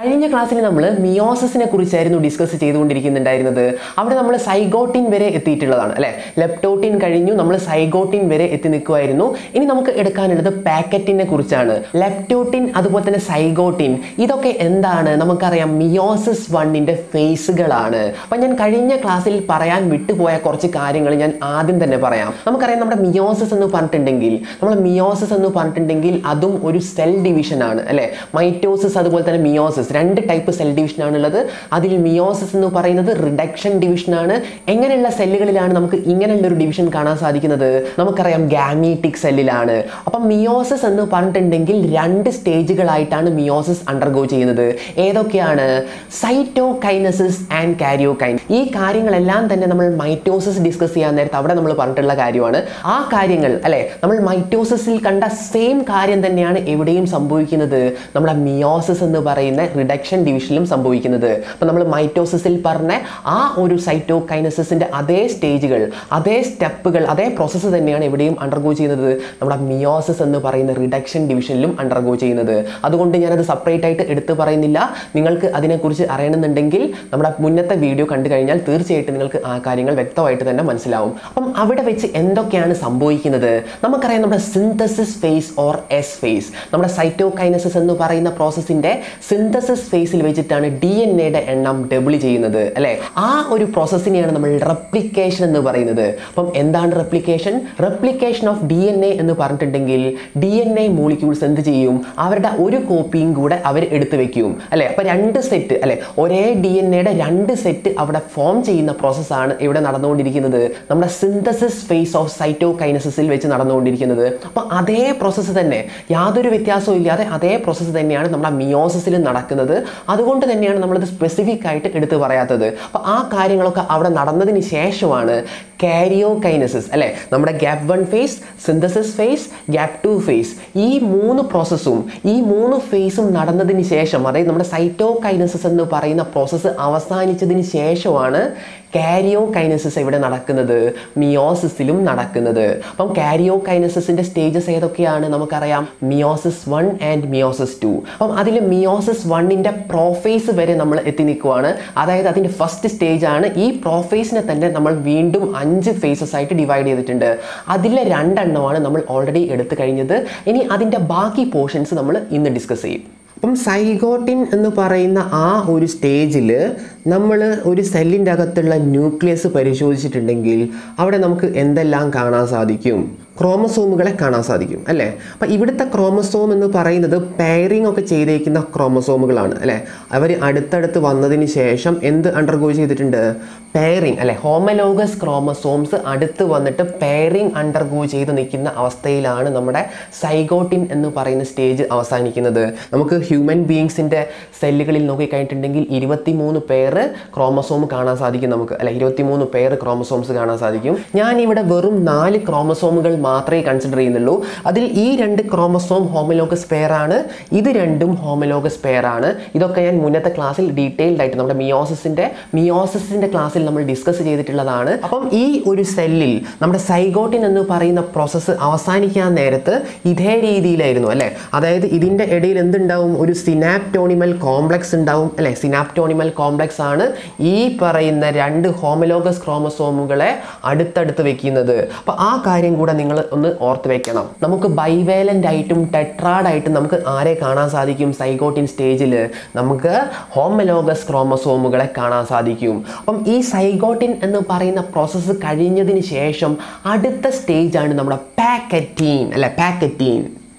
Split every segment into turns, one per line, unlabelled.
കഴിഞ്ഞ ക്ലാസ്സിൽ നമ്മൾ മിയോസിസിനെ കുറിച്ചായിരുന്നു ഡിസ്കസ് ചെയ്തുകൊണ്ടിരിക്കുന്നുണ്ടായിരുന്നത് അവിടെ നമ്മൾ സൈഗോട്ടിൻ വരെ എത്തിയിട്ടുള്ളതാണ് അല്ലെ ലെപ്റ്റോട്ടിൻ കഴിഞ്ഞു നമ്മൾ സൈഗോട്ടിൻ വരെ എത്തി നിൽക്കുമായിരുന്നു ഇനി നമുക്ക് എടുക്കാനുള്ളത് പാക്കറ്റിനെ കുറിച്ചാണ് ലെപ്റ്റോട്ടിൻ അതുപോലെ തന്നെ സൈഗോട്ടിൻ ഇതൊക്കെ എന്താണ് നമുക്കറിയാം മിയോസിസ് വണ്ണിന്റെ ഫേസുകളാണ് അപ്പം ഞാൻ കഴിഞ്ഞ ക്ലാസ്സിൽ പറയാൻ വിട്ടുപോയ കുറച്ച് കാര്യങ്ങൾ ഞാൻ ആദ്യം തന്നെ പറയാം നമുക്കറിയാം നമ്മുടെ മിയോസിസ് എന്ന് പറഞ്ഞിട്ടുണ്ടെങ്കിൽ നമ്മൾ മിയോസിസ് എന്ന് പറഞ്ഞിട്ടുണ്ടെങ്കിൽ അതും ഒരു സെൽ ഡിവിഷൻ ആണ് അല്ലെ മൈറ്റോസിസ് അതുപോലെ തന്നെ മിയോസിസ് രണ്ട് ടൈപ്പ് സെൽ ഡിവിഷൻ ആണുള്ളത് അതിൽ മിയോസിസ് എന്ന് പറയുന്നത് റിഡക്ഷൻ ഡിവിഷൻ ആണ് എങ്ങനെയുള്ള സെല്ലുകളിലാണ് നമുക്ക് ഇങ്ങനെയുള്ള ഒരു ഡിവിഷൻ കാണാൻ സാധിക്കുന്നത് നമുക്കറിയാം ഗാമീറ്റിക് സെല്ലിലാണ് അപ്പം മിയോസിസ് എന്ന് പറഞ്ഞിട്ടുണ്ടെങ്കിൽ രണ്ട് സ്റ്റേജുകളായിട്ടാണ് മിയോസിസ് അണ്ടർഗോ ചെയ്യുന്നത് ഏതൊക്കെയാണ് സൈറ്റോകൈനസിസ് ആൻഡ് കാരിയോകൈൻ ഈ കാര്യങ്ങളെല്ലാം തന്നെ നമ്മൾ മൈറ്റോസിസ് ഡിസ്കസ് ചെയ്യാൻ നേരത്തെ അവിടെ നമ്മൾ പറഞ്ഞിട്ടുള്ള കാര്യമാണ് ആ കാര്യങ്ങൾ അല്ലെ നമ്മൾ മൈറ്റോസിസിൽ കണ്ട സെയിം കാര്യം തന്നെയാണ് എവിടെയും സംഭവിക്കുന്നത് നമ്മുടെ മിയോസിസ് എന്ന് പറയുന്ന റിഡക്ഷൻ ഡിവിഷനിലും സംഭവിക്കുന്നത് അപ്പം നമ്മൾ മൈറ്റോസിസിൽ പറഞ്ഞ ആ ഒരു സൈറ്റോകൈനസിന്റെ അതേ സ്റ്റേജുകൾ അതേ സ്റ്റെപ്പുകൾ അതേ പ്രോസസ്സ് തന്നെയാണ് എവിടെയും അണ്ടർഗോ ചെയ്യുന്നത് നമ്മുടെ മിയോസിസ് എന്ന് പറയുന്ന റിഡക്ഷൻ ഡിവിഷനിലും അണ്ടർഗോ ചെയ്യുന്നത് അതുകൊണ്ട് ഞാനത് സെപ്പറേറ്റ് ആയിട്ട് എടുത്തു പറയുന്നില്ല നിങ്ങൾക്ക് അതിനെക്കുറിച്ച് അറിയണമെന്നുണ്ടെങ്കിൽ നമ്മുടെ മുന്നത്തെ വീഡിയോ കണ്ടു കഴിഞ്ഞാൽ തീർച്ചയായിട്ടും നിങ്ങൾക്ക് ആ കാര്യങ്ങൾ വ്യക്തമായിട്ട് തന്നെ മനസ്സിലാവും അപ്പം അവിടെ വെച്ച് എന്തൊക്കെയാണ് സംഭവിക്കുന്നത് നമുക്കറിയാം നമ്മുടെ synthesis phase or S phase നമ്മുടെ സൈറ്റോകൈനസിസ് എന്ന് പറയുന്ന പ്രോസസ്സിന്റെ സിന്തസിസ് ഫേസിൽ വെച്ചിട്ടാണ് ഡി എൻ എയുടെ എണ്ണം ഡബിൾ ചെയ്യുന്നത് അല്ലെ ആ ഒരു പ്രോസസ്സിനെയാണ് നമ്മൾ റെപ്ലിക്കേഷൻ എന്ന് പറയുന്നത് അപ്പം എന്താണ് replication replication of D N A എന്ന് പറഞ്ഞിട്ടുണ്ടെങ്കിൽ ഡി എൻ എ മോളിക്യൂൾസ് എന്ത് ചെയ്യും അവരുടെ ഒരു കോപ്പിയും കൂടെ അവർ എടുത്തു വെക്കും അല്ലെ അപ്പൊ രണ്ട് സെറ്റ് അല്ലെ ഒരേ ഡി എൻ എയുടെ രണ്ട് സെറ്റ് അവിടെ ഫോം ചെയ്യുന്ന പ്രോസസ്സാണ് ഇവിടെ നടന്നുകൊണ്ടിരിക്കുന്നത് നമ്മുടെ സിന്തസിസ് ഫേസ് ഓഫ് സൈറ്റോകൈനസിസിൽ വെച്ച് നടന്നുകൊണ്ടിരിക്കുന്നത് അപ്പൊ അതേ പ്രോസസ്സ് തന്നെ യാതൊരു വ്യത്യാസവും ഇല്ലാതെ അതേ പ്രോസസ്സ് തന്നെയാണ് നമ്മുടെ മിയോസിസിൽ നടക്കുന്നത് അതുകൊണ്ട് തന്നെയാണ് നമ്മളത് സ്പെസിഫിക് ആയിട്ട് എടുത്തു പറയാത്തത് അപ്പൊ ആ കാര്യങ്ങളൊക്കെ അവിടെ നടന്നതിന് ശേഷമാണ് കാരിയോകൈനസിസ് അല്ലെ നമ്മുടെ gap one phase synthesis phase gap two phase ഈ മൂന്ന് പ്രോസസ്സും ഈ മൂന്ന് ഫേസും നടന്നതിന് ശേഷം അതായത് നമ്മുടെ സൈറ്റോകൈനസിസ് എന്ന് പറയുന്ന പ്രോസസ്സ് അവസാനിച്ചതിന് ശേഷമാണ് കാരിയോകൈനസിസ് ഇവിടെ നടക്കുന്നത് മിയോസിസിലും നടക്കുന്നത് അപ്പം കാരിയോകൈനസിന്റെ സ്റ്റേജസ് ഏതൊക്കെയാണ് നമുക്കറിയാം meiosis one and meiosis two അപ്പം അതിൽ മിയോസിസ് വണ്ണിന്റെ പ്രോഫേസ് വരെ നമ്മൾ എത്തി നിൽക്കുവാണ് അതായത് അതിന്റെ ഫസ്റ്റ് സ്റ്റേജ് ആണ് ഈ പ്രോഫേസിനെ തന്നെ നമ്മൾ വീണ്ടും അഞ്ച് ഫേസസ് ആയിട്ട് ഡിവൈഡ് ചെയ്തിട്ടുണ്ട് അതിലെ രണ്ടെണ്ണമാണ് നമ്മൾ ഓൾറെഡി എടുത്തു കഴിഞ്ഞത് ഇനി അതിന്റെ ബാക്കി പോർഷൻസ് നമ്മൾ ഇന്ന് ഡിസ്കസ് ചെയ്യും അപ്പം സൈഗോട്ടിൻ എന്ന് പറയുന്ന ആ ഒരു സ്റ്റേജിൽ നമ്മൾ ഒരു സെല്ലിൻ്റെ അകത്തുള്ള ന്യൂക്ലിയസ് പരിശോധിച്ചിട്ടുണ്ടെങ്കിൽ അവിടെ നമുക്ക് എന്തെല്ലാം കാണാൻ സാധിക്കും ക്രോമസോമുകളെ കാണാൻ സാധിക്കും അല്ലേ അപ്പം ഇവിടുത്തെ ക്രോമസോം എന്ന് പറയുന്നത് പെയറിംഗ് ഒക്കെ ചെയ്തേക്കുന്ന ക്രോമസോമുകളാണ് അല്ലേ അവർ അടുത്തടുത്ത് വന്നതിന് ശേഷം എന്ത് അണ്ടർഗോ ചെയ്തിട്ടുണ്ട് പെയറിംഗ് അല്ലെ ഹോമലോഗസ് ക്രോമസോംസ് അടുത്ത് വന്നിട്ട് പെയറിംഗ് അണ്ടർഗോ ചെയ്ത് നിൽക്കുന്ന അവസ്ഥയിലാണ് നമ്മുടെ സൈഗോട്ടിൻ എന്ന് പറയുന്ന സ്റ്റേജ് അവസാനിക്കുന്നത് നമുക്ക് ഹ്യൂമൻ ബീങ്സിൻ്റെ സെല്ലുകളിൽ നോക്കിക്കഴിഞ്ഞിട്ടുണ്ടെങ്കിൽ ഇരുപത്തിമൂന്ന് പേര് ക്രോമസോം കാണാൻ സാധിക്കും നമുക്ക് അല്ലെ ഇരുപത്തിമൂന്ന് പേര് ക്രോമസോംസ് കാണാൻ സാധിക്കും ഞാൻ ഇവിടെ വെറും നാല് ക്രോമസോമുകൾ മാത്രമേ കൺസിഡർ ചെയ്യുന്നുള്ളൂ അതിൽ ഈ രണ്ട് ക്രോമസോം ഹോമലോഗസ് പെയർ ആണ് ഇത് രണ്ടും ഹോമലോഗസ് പെയർ ആണ് ഇതൊക്കെ ഞാൻ മുന്നത്തെ ക്ലാസ്സിൽ ഡീറ്റെയിൽഡ് ആയിട്ട് നമ്മുടെ മിയോസിസിന്റെ മിയോസിസിന്റെ ക്ലാസ്സിൽ നമ്മൾ ഡിസ്കസ് ചെയ്തിട്ടുള്ളതാണ് അപ്പം ഈ ഒരു സെല്ലിൽ നമ്മുടെ സൈഗോട്ടിൻ എന്ന് പറയുന്ന പ്രോസസ്സ് അവസാനിക്കാൻ നേരത്ത് ഇതേ രീതിയിലായിരുന്നു അല്ലേ അതായത് ഇതിൻ്റെ ഇടയിൽ എന്തുണ്ടാവും ഒരു സിനാപ്റ്റോണിമൽ കോംപ്ലക്സ് ഉണ്ടാവും അല്ലേ സിനാപ്റ്റോണിമൽ കോംപ്ലക്സ് ആണ് ഈ പറയുന്ന രണ്ട് ഹോമലോഗസ് ക്രോമസോമുകളെ അടുത്തടുത്ത് വെക്കുന്നത് അപ്പോൾ ആ കാര്യം കൂടെ നിങ്ങൾ ഒന്ന് ഓർത്ത് വെക്കണം നമുക്ക് ബൈവേലൻ്റ് ആയിട്ടും ടെട്രാഡ് ആയിട്ടും നമുക്ക് ആരെ കാണാൻ സാധിക്കും സൈഗോട്ടിൻ സ്റ്റേജിൽ നമുക്ക് ഹോമലോഗസ് ക്രോമസോമുകളെ കാണാൻ സാധിക്കും അപ്പം ഈ സൈഗോട്ടിൻ എന്ന് പറയുന്ന പ്രോസസ്സ് കഴിഞ്ഞതിന് ശേഷം അടുത്ത സ്റ്റേജാണ് നമ്മുടെ പാക്കറ്റീൻ അല്ലെ പാക്കറ്റീൻ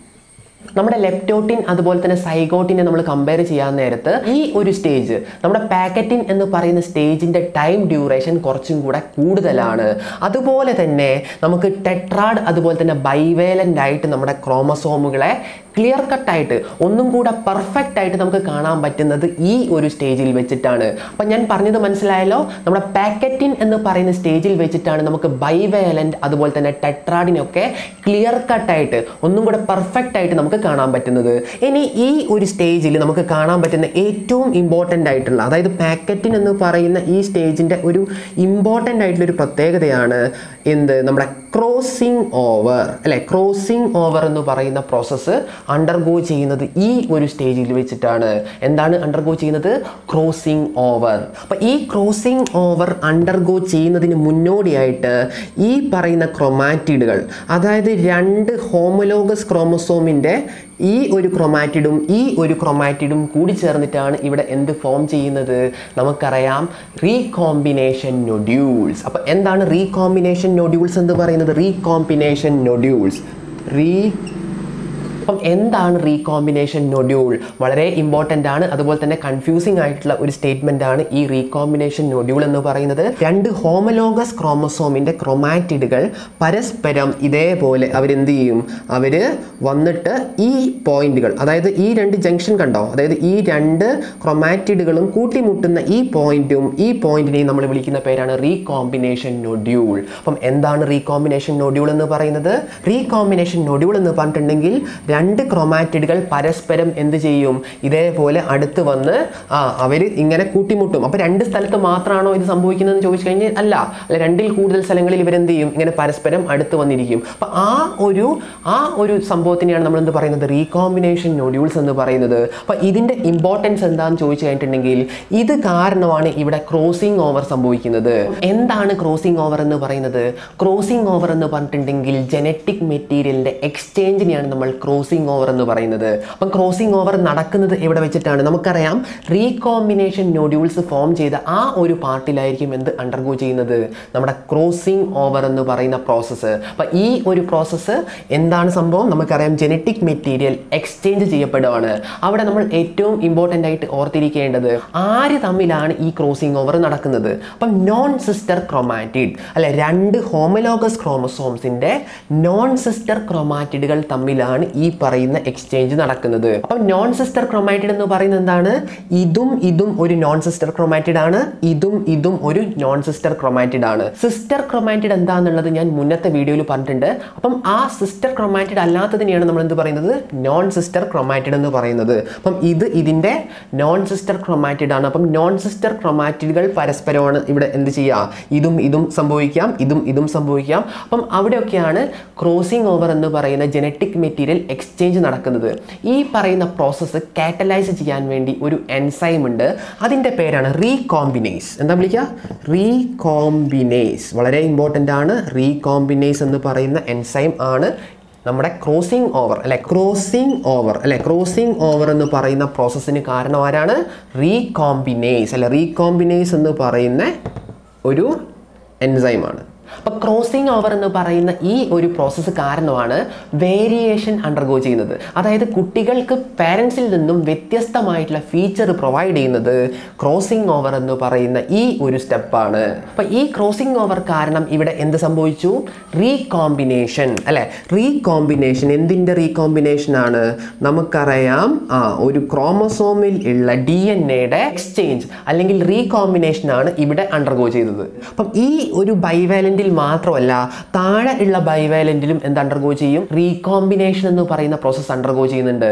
നമ്മുടെ ലെപ്റ്റോട്ടിൻ അതുപോലെ തന്നെ സൈഗോട്ടിനെ നമ്മൾ കമ്പയർ ചെയ്യാൻ നേരത്ത് ഈ ഒരു സ്റ്റേജ് നമ്മുടെ പാക്കറ്റിൻ എന്ന് പറയുന്ന സ്റ്റേജിൻ്റെ ടൈം ഡ്യൂറേഷൻ കുറച്ചും കൂടെ കൂടുതലാണ് അതുപോലെ തന്നെ നമുക്ക് ടെട്രാഡ് അതുപോലെ തന്നെ ബൈവേലൻ്റ് ആയിട്ട് നമ്മുടെ ക്രോമസോമുകളെ ക്ലിയർ കട്ടായിട്ട് ഒന്നും കൂടെ പെർഫെക്റ്റ് ആയിട്ട് നമുക്ക് കാണാൻ പറ്റുന്നത് ഈ ഒരു സ്റ്റേജിൽ വെച്ചിട്ടാണ് അപ്പം ഞാൻ പറഞ്ഞത് മനസ്സിലായല്ലോ നമ്മുടെ പാക്കറ്റിൻ എന്ന് പറയുന്ന സ്റ്റേജിൽ വെച്ചിട്ടാണ് നമുക്ക് ബൈവേലൻ്റ് അതുപോലെ തന്നെ ടെട്രാഡിനൊക്കെ ക്ലിയർ കട്ടായിട്ട് ഒന്നും കൂടെ പെർഫെക്റ്റ് ആയിട്ട് നമുക്ക് കാണാൻ പറ്റുന്നത് ഇനി ഈ ഒരു സ്റ്റേജിൽ നമുക്ക് കാണാൻ പറ്റുന്ന ഏറ്റവും ഇമ്പോർട്ടൻ്റ് ആയിട്ടുള്ള അതായത് പാക്കറ്റിൻ എന്ന് പറയുന്ന ഈ സ്റ്റേജിൻ്റെ ഒരു ഇമ്പോർട്ടൻ്റ് ആയിട്ടുള്ള ഒരു പ്രത്യേകതയാണ് എന്ത് നമ്മുടെ ക്രോസിംഗ് ഓവർ അല്ലെ ക്രോസിംഗ് ഓവർ എന്ന് പറയുന്ന പ്രോസസ്സ് അണ്ടർഗോ ചെയ്യുന്നത് ഈ ഒരു സ്റ്റേജിൽ വെച്ചിട്ടാണ് എന്താണ് അണ്ടർഗോ ചെയ്യുന്നത് ക്രോസിംഗ് ഓവർ അപ്പം ഈ ക്രോസിംഗ് ഓവർ അണ്ടർഗോ ചെയ്യുന്നതിന് മുന്നോടിയായിട്ട് ഈ പറയുന്ന ക്രൊമാറ്റിഡുകൾ അതായത് രണ്ട് ഹോമലോഗസ് ക്രോമസോമിൻ്റെ ഈ ഒരു ക്രൊമാറ്റിഡും ഈ ഒരു ക്രൊമാറ്റിഡും കൂടി ചേർന്നിട്ടാണ് ഇവിടെ എന്ത് ഫോം ചെയ്യുന്നത് നമുക്കറിയാം റീകോമ്പിനേഷൻ നൊഡ്യൂൾസ് അപ്പോൾ എന്താണ് റീകോമ്പിനേഷൻ നൊഡ്യൂൾസ് എന്ന് പറയുന്നത് റീകോമ്പിനേഷൻ നൊഡ്യൂൾസ് റീ അപ്പം എന്താണ് റീകോമ്പിനേഷൻ നൊഡ്യൂൾ വളരെ ഇമ്പോർട്ടൻ്റ് ആണ് അതുപോലെ തന്നെ കൺഫ്യൂസിംഗ് ആയിട്ടുള്ള ഒരു സ്റ്റേറ്റ്മെൻ്റ് ആണ് ഈ റീകോമ്പിനേഷൻ നൊഡ്യൂൾ എന്ന് പറയുന്നത് രണ്ട് ഹോമലോഗസ് ക്രോമസോമിൻ്റെ ക്രൊമാറ്റിഡുകൾ പരസ്പരം ഇതേപോലെ അവരെന്ത് ചെയ്യും അവർ വന്നിട്ട് ഈ പോയിന്റുകൾ അതായത് ഈ രണ്ട് ജംഗ്ഷൻ കണ്ടോ അതായത് ഈ രണ്ട് ക്രൊമാറ്റിഡുകളും കൂട്ടിമുട്ടുന്ന ഈ പോയിന്റും ഈ പോയിന്റിനെയും നമ്മൾ വിളിക്കുന്ന പേരാണ് റീകോമ്പിനേഷൻ നൊഡ്യൂൾ അപ്പം എന്താണ് റീകോമ്പിനേഷൻ നൊഡ്യൂൾ എന്ന് പറയുന്നത് റീകോമ്പിനേഷൻ നൊഡ്യൂൾ എന്ന് പറഞ്ഞിട്ടുണ്ടെങ്കിൽ രണ്ട് ക്രൊമാറ്റിഡുകൾ പരസ്പരം എന്ത് ചെയ്യും ഇതേപോലെ അടുത്ത് വന്ന് ആ അവർ ഇങ്ങനെ കൂട്ടിമുട്ടും അപ്പോൾ രണ്ട് സ്ഥലത്ത് മാത്രമാണോ ഇത് സംഭവിക്കുന്നതെന്ന് ചോദിച്ചു കഴിഞ്ഞാൽ അല്ല അല്ല രണ്ടിൽ കൂടുതൽ സ്ഥലങ്ങളിൽ ഇവരെന്ത് ചെയ്യും ഇങ്ങനെ പരസ്പരം അടുത്ത് വന്നിരിക്കും അപ്പോൾ ആ ഒരു ആ ഒരു സംഭവത്തിനെയാണ് നമ്മൾ എന്ത് പറയുന്നത് റീകോമ്പിനേഷൻ നൊഡ്യൂൾസ് എന്ന് പറയുന്നത് അപ്പോൾ ഇതിൻ്റെ ഇമ്പോർട്ടൻസ് എന്താണെന്ന് ചോദിച്ചു കഴിഞ്ഞിട്ടുണ്ടെങ്കിൽ ഇത് കാരണമാണ് ഇവിടെ ക്രോസിംഗ് ഓവർ സംഭവിക്കുന്നത് എന്താണ് ക്രോസിംഗ് ഓവർ എന്ന് പറയുന്നത് ക്രോസിംഗ് ഓവർ എന്ന് പറഞ്ഞിട്ടുണ്ടെങ്കിൽ ജനറ്റിക് മെറ്റീരിയലിൻ്റെ എക്സ്ചേഞ്ചിനെയാണ് നമ്മൾ ക്രോസിംഗ് ഓവർ എന്ന് പറയുന്നത് അപ്പം ക്രോസിംഗ് ഓവർ നടക്കുന്നത് എവിടെ വെച്ചിട്ടാണ് നമുക്കറിയാം റീകോമ്പിനേഷൻ നൊഡ്യൂൾസ് ഫോം ചെയ്ത ആ ഒരു പാർട്ടിലായിരിക്കും എന്ത് അണ്ടർഗോ ചെയ്യുന്നത് നമ്മുടെ ക്രോസിംഗ് ഓവർ എന്ന് പറയുന്ന പ്രോസസ്സ് അപ്പം ഈ ഒരു പ്രോസസ്സ് എന്താണ് സംഭവം നമുക്കറിയാം ജനറ്റിക് മെറ്റീരിയൽ എക്സ്ചേഞ്ച് ചെയ്യപ്പെടുകയാണ് അവിടെ നമ്മൾ ഏറ്റവും ഇമ്പോർട്ടൻ്റ് ആയിട്ട് ഓർത്തിരിക്കേണ്ടത് ആര് തമ്മിലാണ് ഈ ക്രോസിംഗ് ഓവർ നടക്കുന്നത് അപ്പം നോൺ സിസ്റ്റർ ക്രൊമാറ്റിഡ് അല്ലെ രണ്ട് ഹോമലോഗസ് ക്രോമസോംസിൻ്റെ നോൺ സിസ്റ്റർ ക്രൊമാറ്റിഡുകൾ തമ്മിലാണ് ഈ പറയുന്ന എക്സ്ചേഞ്ച് നടക്കുന്നത് അപ്പം നോൺ സിസ്റ്റർ ക്രൊമാറ്റിഡ് എന്ന് പറയുന്നത് എന്താണ് ഇതും ഇതും ഒരു നോൺ സിസ്റ്റർ ക്രൊമാറ്റിഡ് ആണ് ഇതും ഇതും ഒരു നോൺ സിസ്റ്റർ ക്രൊമാറ്റിഡ് ആണ് സിസ്റ്റർ ക്രൊമാറ്റിഡ് എന്താണെന്നുള്ളത് ഞാൻ മുന്നത്തെ വീഡിയോയിൽ പറഞ്ഞിട്ടുണ്ട് അപ്പം ആ സിസ്റ്റർ ക്രൊമാറ്റിഡ് അല്ലാത്തതിനെയാണ് നമ്മൾ എന്ത് പറയുന്നത് നോൺ സിസ്റ്റർ ക്രൊമാറ്റിഡ് എന്ന് പറയുന്നത് അപ്പം ഇത് ഇതിൻ്റെ നോൺ സിസ്റ്റർ ക്രൊമാറ്റിഡ് ആണ് അപ്പം നോൺ സിസ്റ്റർ ക്രൊമാറ്റിഡുകൾ പരസ്പരമാണ് ഇവിടെ എന്ത് ചെയ്യുക ഇതും ഇതും സംഭവിക്കാം ഇതും ഇതും സംഭവിക്കാം അപ്പം അവിടെയൊക്കെയാണ് ക്രോസിംഗ് ഓവർ എന്ന് പറയുന്ന ജനറ്റിക് മെറ്റീരിയൽ എക്സ്ചേഞ്ച് നടക്കുന്നത് ഈ പറയുന്ന പ്രോസസ്സ് കാറ്റലൈസ് ചെയ്യാൻ വേണ്ടി ഒരു എൻസൈം ഉണ്ട് അതിൻ്റെ പേരാണ് റീകോമ്പിനേസ് എന്താ വിളിക്കുക റീകോമ്പിനേസ് വളരെ ഇമ്പോർട്ടൻ്റ് ആണ് റീകോമ്പിനേസ് എന്ന് പറയുന്ന എൻസൈം ആണ് നമ്മുടെ ക്രോസിംഗ് ഓവർ അല്ലെ ക്രോസിംഗ് ഓവർ അല്ലെ ക്രോസിംഗ് ഓവർ എന്ന് പറയുന്ന പ്രോസസ്സിന് കാരണം ആരാണ് റീകോമ്പിനേസ് അല്ലെ റീകോമ്പിനേസ് എന്ന് പറയുന്ന ഒരു എൻസൈമാണ് അപ്പോൾ ക്രോസിംഗ് ഓവർ എന്ന് പറയുന്ന ഈ ഒരു പ്രോസസ്സ് കാരണമാണ് വേരിയേഷൻ അണ്ടർഗോ ചെയ്യുന്നത് അതായത് കുട്ടികൾക്ക് പാരൻസിൽ നിന്നും വ്യത്യസ്തമായിട്ടുള്ള ഫീച്ചർ പ്രൊവൈഡ് ചെയ്യുന്നത് ക്രോസിംഗ് ഓവർ എന്ന് പറയുന്ന ഈ ഒരു സ്റ്റെപ്പാണ് അപ്പോൾ ഈ ക്രോസിംഗ് ഓവർ കാരണം ഇവിടെ എന്ത് സംഭവിച്ചു റീകോമ്പിനേഷൻ അല്ലെ റീകോമ്പിനേഷൻ എന്തിൻ്റെ റീകോമ്പിനേഷൻ ആണ് നമുക്കറിയാം ആ ഒരു ക്രോമസോമിൽ ഉള്ള ഡി എൻ എയുടെ എക്സ്ചേഞ്ച് അല്ലെങ്കിൽ റീകോമ്പിനേഷൻ ആണ് ഇവിടെ അണ്ടർഗോ ചെയ്തത് അപ്പം ഈ ഒരു ബൈവാലൻറ്റിൽ മാത്രമല്ല താഴെ ഉള്ള ബൈവാലൻറ്റിലും എന്ത് അണ്ടർഗോ ചെയ്യും റീകോമ്പിനേഷൻ എന്ന് പറയുന്ന പ്രോസസ്സ് അണ്ടർഗോ ചെയ്യുന്നുണ്ട്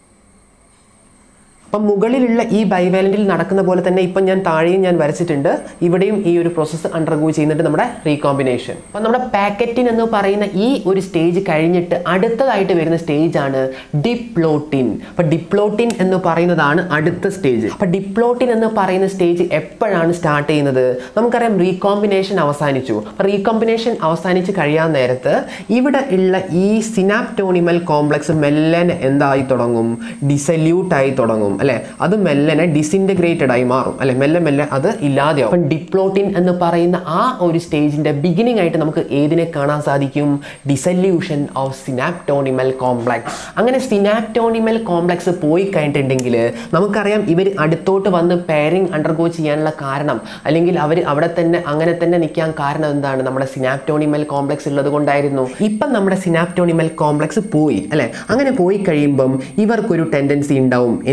അപ്പം മുകളിലുള്ള ഈ ബൈവാലൻറ്റിൽ നടക്കുന്ന പോലെ തന്നെ ഇപ്പം ഞാൻ താഴെയും ഞാൻ വരച്ചിട്ടുണ്ട് ഇവിടെയും ഈ ഒരു പ്രോസസ്സ് അണ്ടർഗോ ചെയ്യുന്നുണ്ട് നമ്മുടെ റീകോമ്പിനേഷൻ അപ്പം നമ്മുടെ പാക്കറ്റിൻ എന്ന് പറയുന്ന ഈ ഒരു സ്റ്റേജ് കഴിഞ്ഞിട്ട് അടുത്തതായിട്ട് വരുന്ന സ്റ്റേജ് ആണ് ഡിപ്ലോട്ടിൻ അപ്പം ഡിപ്ലോട്ടിൻ എന്ന് പറയുന്നതാണ് അടുത്ത സ്റ്റേജ് അപ്പം ഡിപ്ലോട്ടിൻ എന്ന് പറയുന്ന സ്റ്റേജ് എപ്പോഴാണ് സ്റ്റാർട്ട് ചെയ്യുന്നത് നമുക്കറിയാം റീകോമ്പിനേഷൻ അവസാനിച്ചു അപ്പം റീകോമ്പിനേഷൻ അവസാനിച്ച് കഴിയാൻ നേരത്ത് ഇവിടെ ഉള്ള ഈ സിനാപ്റ്റോണിമൽ കോംപ്ലക്സ് മെല്ലനെ എന്തായി തുടങ്ങും ഡിസല്യൂട്ട് ആയി തുടങ്ങും അല്ലെ അത് മെല്ലനെ ഡിസിൻറ്റഗ്രേറ്റഡ് ആയി മാറും അല്ലെ മെല്ലെ മെല്ലെ അത് ഇല്ലാതെയാവും അപ്പം ഡിപ്ലോട്ടിൻ എന്ന് പറയുന്ന ആ ഒരു സ്റ്റേജിന്റെ ബിഗിനിങ് ആയിട്ട് നമുക്ക് ഏതിനെ കാണാൻ സാധിക്കും ഡിസല്യൂഷൻ ഓഫ് സിനാപ്റ്റോണിമൽ കോംപ്ലക്സ് അങ്ങനെ സിനാപ്റ്റോണിമൽ കോംപ്ലക്സ് പോയി കഴിഞ്ഞിട്ടുണ്ടെങ്കിൽ നമുക്കറിയാം ഇവർ അടുത്തോട്ട് വന്ന് പെയറിംഗ് അണ്ടർഗോ ചെയ്യാനുള്ള കാരണം അല്ലെങ്കിൽ അവർ അവിടെ തന്നെ അങ്ങനെ തന്നെ നിൽക്കാൻ കാരണം എന്താണ് നമ്മുടെ സിനാപ്റ്റോണിമൽ കോംപ്ലക്സ് ഉള്ളത് കൊണ്ടായിരുന്നു ഇപ്പം നമ്മുടെ സിനാപ്റ്റോണിമൽ കോംപ്ലക്സ് പോയി അല്ലെ അങ്ങനെ പോയി കഴിയുമ്പം ഇവർക്കൊരു ടെൻഡൻസി ഉണ്ടാവും എന്തിനുള്ള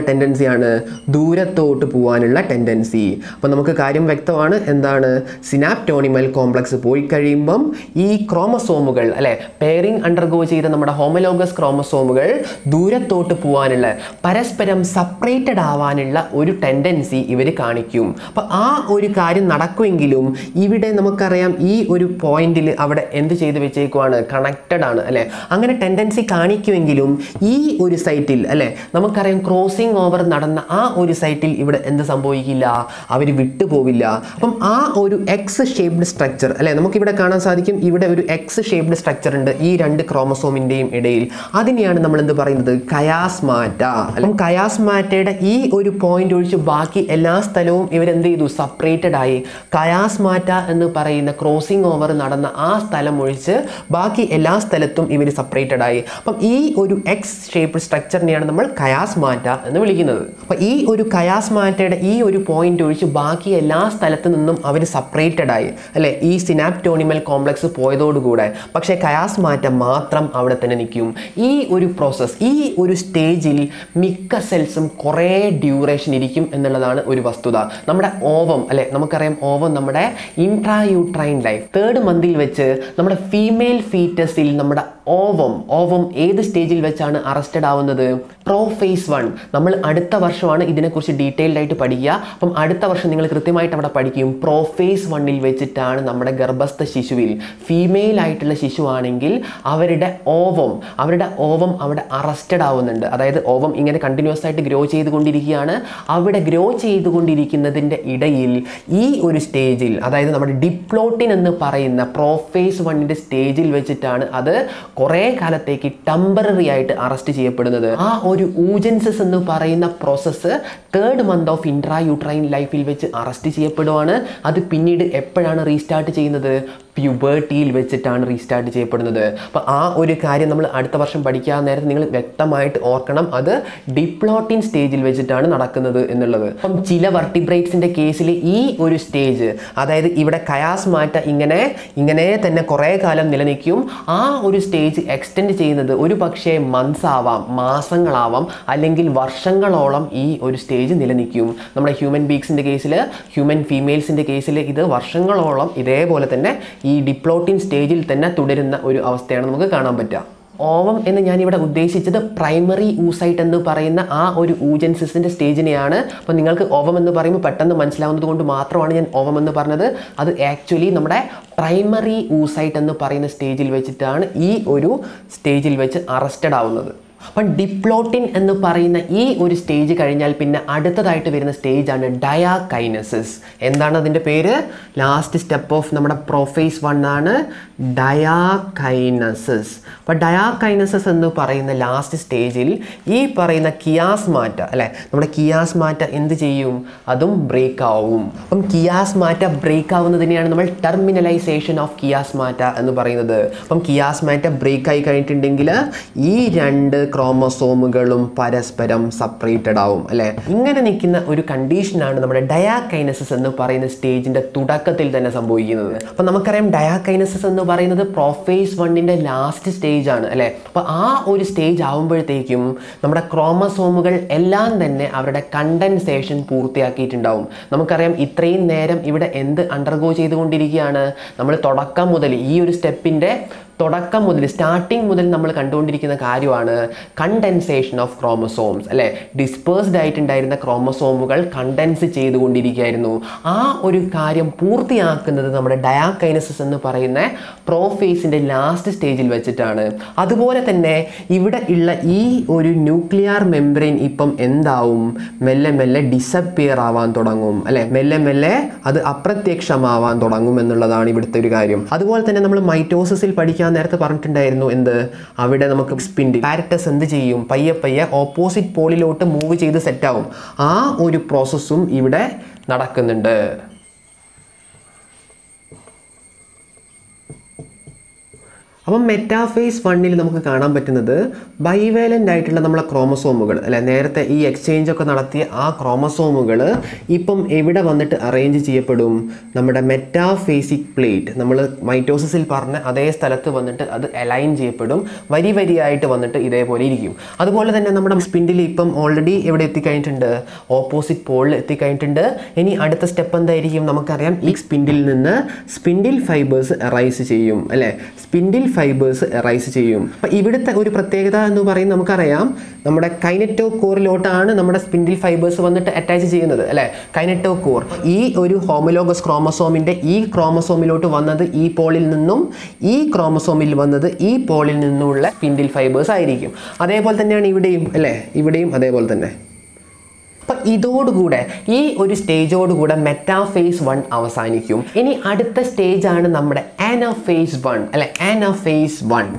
ടെൻഡൻസിയാണ് ദൂരത്തോട്ട് പോകാനുള്ള ടെൻഡൻസി അപ്പോൾ നമുക്ക് കാര്യം വ്യക്തമാണ് എന്താണ് സിനാപ്റ്റോണിമൽ കോംപ്ലക്സ് പോയി കഴിയുമ്പം ഈ ക്രോമസോമുകൾ അല്ലെ പെയറിംഗ് അണ്ടർഗോ ചെയ്ത നമ്മുടെ ഹോമലോഗസ് ക്രോമസോമുകൾ ദൂരത്തോട്ട് പോകാനുള്ള പരസ്പരം സെപ്പറേറ്റഡ് ആവാനുള്ള ഒരു ടെൻഡൻസി ഇവർ കാണിക്കും അപ്പോൾ ആ ഒരു കാര്യം നടക്കുമെങ്കിലും ഇവിടെ നമുക്കറിയാം ഈ ഒരു പോയിന്റിൽ അവിടെ എന്ത് ചെയ്ത് വെച്ചേക്കുവാണ് കണക്റ്റഡ് ആണ് അല്ലെ അങ്ങനെ ടെൻഡൻസി കാണിക്കുമെങ്കിലും ഈ ഒരു സൈറ്റിൽ അല്ലെ നമുക്കറിയാം ക്രോസിംഗ് ഓവർ നടന്ന ആ ഒരു സൈറ്റിൽ ഇവിടെ എന്ത് സംഭവിക്കില്ല അവർ വിട്ടുപോവില്ല അപ്പം ആ ഒരു എക്സ് ഷേപ്ഡ് സ്ട്രക്ചർ അല്ലെ നമുക്കിവിടെ കാണാൻ സാധിക്കും ഇവിടെ ഒരു എക്സ് ഷേപ്ഡ് സ്ട്രക്ചർ ഉണ്ട് ഈ രണ്ട് ക്രോമസോമിൻ്റെയും ഇടയിൽ അതിനെയാണ് നമ്മൾ എന്ത് പറയുന്നത് കയാസ്മാറ്റ അപ്പം കയാസ്മാറ്റയുടെ ഈ ഒരു പോയിന്റ് ഒഴിച്ച് ബാക്കി എല്ലാ സ്ഥലവും ഇവരെന്ത് ചെയ്തു സെപ്പറേറ്റഡ് ആയി കയാസ്മാറ്റ എന്ന് പറയുന്ന ക്രോസിംഗ് ഓവർ നടന്ന ആ സ്ഥലം ഒഴിച്ച് ബാക്കി എല്ലാ സ്ഥലത്തും ഇവർ സെപ്പറേറ്റഡ് ആയി അപ്പം ഈ ഒരു എക്സ് ഷേപ്പ് സ്ട്രക്ചറിനെയാണ് നമ്മൾ കയാസ്മാറ്റ എന്ന് വിളിക്കുന്നത് അപ്പം ഈ ഒരു കയാസ്മാറ്റയുടെ ഈ ഒരു പോയിന്റ് ഒഴിച്ച് ബാക്കി എല്ലാ സ്ഥലത്തു നിന്നും അവർ സെപ്പറേറ്റഡ് ആയി അല്ലെ ഈ സിനാപ്റ്റോണിമൽ കോംപ്ലക്സ് പോയതോടുകൂടെ പക്ഷേ കയാസ്മാറ്റ മാത്രം അവിടെ തന്നെ നിൽക്കും ഈ ഒരു പ്രോസസ്സ് ഈ ഒരു സ്റ്റേജിൽ മിക്ക സെൽസും കുറേ ഡ്യൂറേഷൻ ഇരിക്കും എന്നുള്ളതാണ് ഒരു വസ്തുത നമ്മുടെ ഓവം അല്ലെ നമുക്കറിയാം ഓവം നമ്മുടെ ഇൻട്രായൂട്രൈൻ ലൈഫ് തേർഡ് മന്തിൽ വെച്ച് നമ്മുടെ ഫീമെയിൽ ഫീറ്റസിൽ നമ്മുടെ ഓവം ഓവം ഏത് സ്റ്റേജിൽ വെച്ചാണ് അറസ്റ്റഡ് ആവുന്നത് പ്രോ ഫേസ് വൺ നമ്മൾ അടുത്ത വർഷമാണ് ഇതിനെക്കുറിച്ച് ഡീറ്റെയിൽഡ് ആയിട്ട് പഠിക്കുക അപ്പം അടുത്ത വർഷം നിങ്ങൾ കൃത്യമായിട്ട് അവിടെ പഠിക്കും പ്രോ ഫേസ് വണ്ണിൽ വെച്ചിട്ടാണ് നമ്മുടെ ഗർഭസ്ഥ ശിശുവിൽ ഫീമെയിൽ ആയിട്ടുള്ള ശിശുവാണെങ്കിൽ അവരുടെ ഓവം അവരുടെ ഓവം അവിടെ അറസ്റ്റഡ് ആവുന്നുണ്ട് അതായത് ഓവം ഇങ്ങനെ കണ്ടിന്യൂസ് ആയിട്ട് ഗ്രോ ചെയ്തുകൊണ്ടിരിക്കുകയാണ് അവിടെ ഗ്രോ ചെയ്തുകൊണ്ടിരിക്കുന്നതിൻ്റെ ഇടയിൽ ഈ ഒരു സ്റ്റേജിൽ അതായത് നമ്മുടെ ഡിപ്ലോട്ടിൻ എന്ന് പറയുന്ന പ്രോഫേസ് വണ്ണിൻ്റെ സ്റ്റേജിൽ വെച്ചിട്ടാണ് അത് കുറേ കാലത്തേക്ക് ടെമ്പററി ആയിട്ട് അറസ്റ്റ് ചെയ്യപ്പെടുന്നത് ആ ഒരു ഊജൻസസ് എന്ന് പറയുന്ന process third month of intrauterine ലൈഫിൽ വെച്ച് അറസ്റ്റ് ചെയ്യപ്പെടുവാണ് അത് പിന്നീട് എപ്പോഴാണ് റീസ്റ്റാർട്ട് ചെയ്യുന്നത് പ്യുബേർട്ടിയിൽ വെച്ചിട്ടാണ് റീസ്റ്റാർട്ട് ചെയ്യപ്പെടുന്നത് അപ്പോൾ ആ ഒരു കാര്യം നമ്മൾ അടുത്ത വർഷം പഠിക്കാൻ നേരത്ത് നിങ്ങൾ വ്യക്തമായിട്ട് ഓർക്കണം അത് ഡിപ്ലോട്ടിൻ സ്റ്റേജിൽ വെച്ചിട്ടാണ് നടക്കുന്നത് എന്നുള്ളത് അപ്പം ചില വർട്ടിബ്രേറ്റ്സിൻ്റെ കേസിൽ ഈ ഒരു സ്റ്റേജ് അതായത് ഇവിടെ കയാസ് മാറ്റ ഇങ്ങനെ ഇങ്ങനെ തന്നെ കുറേ കാലം നിലനിൽക്കും ആ ഒരു സ്റ്റേജ് എക്സ്റ്റെൻഡ് ചെയ്യുന്നത് ഒരു പക്ഷേ മന്ത്സ് ആവാം മാസങ്ങളാവാം അല്ലെങ്കിൽ വർഷങ്ങളോളം ഈ ഒരു സ്റ്റേജ് നിലനിൽക്കും നമ്മുടെ ഹ്യൂമൻ ബീക്സിൻ്റെ കേസിൽ ഹ്യൂമൻ ഫീമെയിൽസിൻ്റെ കേസിൽ ഇത് വർഷങ്ങളോളം ഇതേപോലെ തന്നെ ഈ ഡിപ്ലോട്ടിൻ സ്റ്റേജിൽ തന്നെ തുടരുന്ന ഒരു അവസ്ഥയാണ് നമുക്ക് കാണാൻ പറ്റുക ഓവം എന്ന് ഞാനിവിടെ ഉദ്ദേശിച്ചത് പ്രൈമറി ഊസൈറ്റ് എന്ന് പറയുന്ന ആ ഒരു ഊജൻസിസിൻ്റെ സ്റ്റേജിനെയാണ് അപ്പോൾ നിങ്ങൾക്ക് ഓവം എന്ന് പറയുമ്പോൾ പെട്ടെന്ന് മനസ്സിലാവുന്നത് കൊണ്ട് മാത്രമാണ് ഞാൻ ഓവം എന്ന് പറഞ്ഞത് അത് ആക്ച്വലി നമ്മുടെ പ്രൈമറി ഊസൈറ്റ് എന്ന് പറയുന്ന സ്റ്റേജിൽ വെച്ചിട്ടാണ് ഈ ഒരു സ്റ്റേജിൽ വെച്ച് അറസ്റ്റഡ് ആവുന്നത് അപ്പം ഡിപ്ലോട്ടിൻ എന്ന് പറയുന്ന ഈ ഒരു സ്റ്റേജ് കഴിഞ്ഞാൽ പിന്നെ അടുത്തതായിട്ട് വരുന്ന സ്റ്റേജാണ് ഡയാകൈനസിസ് എന്താണ് അതിൻ്റെ പേര് ലാസ്റ്റ് സ്റ്റെപ്പ് ഓഫ് നമ്മുടെ പ്രൊഫേസ് വൺ ആണ് ഡയാകൈനസിസ് അപ്പോൾ ഡയാകൈനസിസ് എന്ന് പറയുന്ന ലാസ്റ്റ് സ്റ്റേജിൽ ഈ പറയുന്ന കിയാസ്മാറ്റ അല്ലേ നമ്മുടെ കിയാസ്മാറ്റ എന്ത് ചെയ്യും അതും ബ്രേക്ക് ആവും അപ്പം കിയാസ്മാറ്റ ബ്രേക്ക് ആവുന്നതിനെയാണ് നമ്മൾ ടെർമിനലൈസേഷൻ ഓഫ് കിയാസ്മാറ്റ എന്ന് പറയുന്നത് അപ്പം കിയാസ്മാറ്റ ബ്രേക്ക് ആയി കഴിഞ്ഞിട്ടുണ്ടെങ്കിൽ ഈ രണ്ട് ക്രോമസോമുകളും പരസ്പരം സെപ്പറേറ്റഡ് ആവും അല്ലേ ഇങ്ങനെ നിൽക്കുന്ന ഒരു കണ്ടീഷനാണ് നമ്മുടെ ഡയാകൈനസിസ് എന്ന് പറയുന്ന സ്റ്റേജിന്റെ തുടക്കത്തിൽ തന്നെ സംഭവിക്കുന്നത് അപ്പം നമുക്കറിയാം ഡയാകൈനസിസ് എന്ന് പറയുന്നത് പ്രൊഫേസ് വണ്ണിന്റെ ലാസ്റ്റ് സ്റ്റേജ് ആണ് അല്ലേ അപ്പോൾ ആ ഒരു സ്റ്റേജ് ആവുമ്പോഴത്തേക്കും നമ്മുടെ ക്രോമസോമുകൾ എല്ലാം തന്നെ അവരുടെ കണ്ടൻസേഷൻ പൂർത്തിയാക്കിയിട്ടുണ്ടാവും നമുക്കറിയാം ഇത്രയും നേരം ഇവിടെ എന്ത് അണ്ടർഗോ ചെയ്തുകൊണ്ടിരിക്കുകയാണ് നമ്മൾ തുടക്കം മുതൽ ഈ ഒരു സ്റ്റെപ്പിന്റെ തുടക്കം മുതൽ സ്റ്റാർട്ടിങ് മുതൽ നമ്മൾ കണ്ടുകൊണ്ടിരിക്കുന്ന കാര്യമാണ് കണ്ടൻസേഷൻ ഓഫ് ക്രോമസോംസ് അല്ലെ ഡിസ്പേഴ്സ്ഡ് ആയിട്ടുണ്ടായിരുന്ന ക്രോമസോമുകൾ കണ്ടൻസ് ചെയ്തുകൊണ്ടിരിക്കുകയായിരുന്നു ആ ഒരു കാര്യം പൂർത്തിയാക്കുന്നത് നമ്മുടെ ഡയാകൈനസിസ് എന്ന് പറയുന്ന പ്രോഫേസിൻ്റെ ലാസ്റ്റ് സ്റ്റേജിൽ വെച്ചിട്ടാണ് അതുപോലെ തന്നെ ഇവിടെ ഉള്ള ഈ ഒരു ന്യൂക്ലിയർ മെംബ്രെയിൻ ഇപ്പം എന്താവും മെല്ലെ മെല്ലെ ഡിസപ്പിയർ ആവാൻ തുടങ്ങും അല്ലെ മെല്ലെ മെല്ലെ അത് അപ്രത്യക്ഷമാവാൻ തുടങ്ങും എന്നുള്ളതാണ് ഇവിടുത്തെ ഒരു കാര്യം അതുപോലെ തന്നെ നമ്മൾ മൈറ്റോസിസിൽ പഠിക്കാൻ നേരത്തെ പറഞ്ഞിട്ടുണ്ടായിരുന്നു എന്ത് അവിടെ നമുക്ക് സ്പിൻഡിൽ പാരറ്റസ് എന്ത് ചെയ്യും പയ്യെ പയ്യെ ഓപ്പോസിറ്റ് പോളിലോട്ട് മൂവ് ചെയ്ത് സെറ്റാവും ആ ഒരു പ്രോസസ്സും ഇവിടെ നടക്കുന്നുണ്ട് അപ്പം മെറ്റാഫേസ് വണ്ണിൽ നമുക്ക് കാണാൻ പറ്റുന്നത് ബൈവേലൻ്റ് ആയിട്ടുള്ള നമ്മളെ ക്രോമസോമുകൾ അല്ലെ നേരത്തെ ഈ എക്സ്ചേഞ്ച് ഒക്കെ നടത്തിയ ആ ക്രോമസോമുകൾ ഇപ്പം എവിടെ വന്നിട്ട് അറേഞ്ച് ചെയ്യപ്പെടും നമ്മുടെ മെറ്റാഫേസിക് പ്ലേറ്റ് നമ്മൾ മൈറ്റോസിസിൽ പറഞ്ഞ അതേ സ്ഥലത്ത് വന്നിട്ട് അത് അലൈൻ ചെയ്യപ്പെടും വരി വരിയായിട്ട് വന്നിട്ട് ഇതേപോലെ ഇരിക്കും അതുപോലെ തന്നെ നമ്മുടെ സ്പിൻഡിൽ ഇപ്പം ഓൾറെഡി എവിടെ എത്തിക്കഴിഞ്ഞിട്ടുണ്ട് ഓപ്പോസിറ്റ് പോളിൽ എത്തിക്കഴിഞ്ഞിട്ടുണ്ട് ഇനി അടുത്ത സ്റ്റെപ്പ് എന്തായിരിക്കും നമുക്കറിയാം ഈ സ്പിൻഡിൽ നിന്ന് സ്പിൻഡിൽ ഫൈബേഴ്സ് എറൈസ് ചെയ്യും അല്ലേ സ്പിൻഡിൽ ഫൈബേഴ്സ് എറൈസ് ചെയ്യും അപ്പം ഇവിടുത്തെ ഒരു പ്രത്യേകത എന്ന് പറയുന്നത് നമുക്കറിയാം നമ്മുടെ കൈനറ്റോ കോറിലോട്ടാണ് നമ്മുടെ സ്പിൻഡിൽ ഫൈബേഴ്സ് വന്നിട്ട് അറ്റാച്ച് ചെയ്യുന്നത് അല്ലേ കൈനറ്റോ കോർ ഈ ഒരു ഹോമലോഗസ് ക്രോമസോമിൻ്റെ ഈ ക്രോമസോമിലോട്ട് വന്നത് ഈ പോളിൽ നിന്നും ഈ ക്രോമസോമിൽ വന്നത് ഈ പോളിൽ നിന്നുമുള്ള സ്പിൻഡിൽ ഫൈബേഴ്സ് ആയിരിക്കും അതേപോലെ തന്നെയാണ് ഇവിടെയും അല്ലേ ഇവിടെയും അതേപോലെ തന്നെ അപ്പം ഇതോടുകൂടെ ഈ ഒരു സ്റ്റേജോടുകൂടെ മെറ്റാഫേസ് വൺ അവസാനിക്കും ഇനി അടുത്ത സ്റ്റേജാണ് നമ്മുടെ ആനഫേസ് വൺ അല്ലെ ആനഫേസ് വൺ